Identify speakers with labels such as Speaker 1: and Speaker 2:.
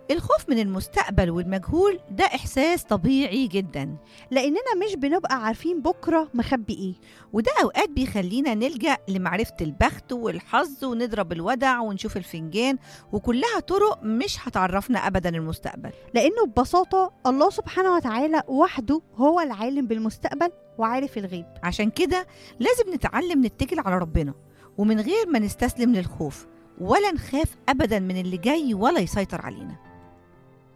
Speaker 1: الخوف من المستقبل والمجهول ده إحساس طبيعي جدا
Speaker 2: لأننا مش بنبقى عارفين بكرة مخبي إيه
Speaker 1: وده أوقات بيخلينا نلجأ لمعرفة البخت والحظ ونضرب الودع ونشوف الفنجان وكلها طرق مش هتعرفنا أبدا المستقبل
Speaker 2: لأنه ببساطة الله سبحانه وتعالى وحده هو العالم بالمستقبل وعارف الغيب
Speaker 1: عشان كده لازم نتعلم نتكل على ربنا ومن غير ما نستسلم للخوف ولا نخاف أبدا من اللي جاي ولا يسيطر علينا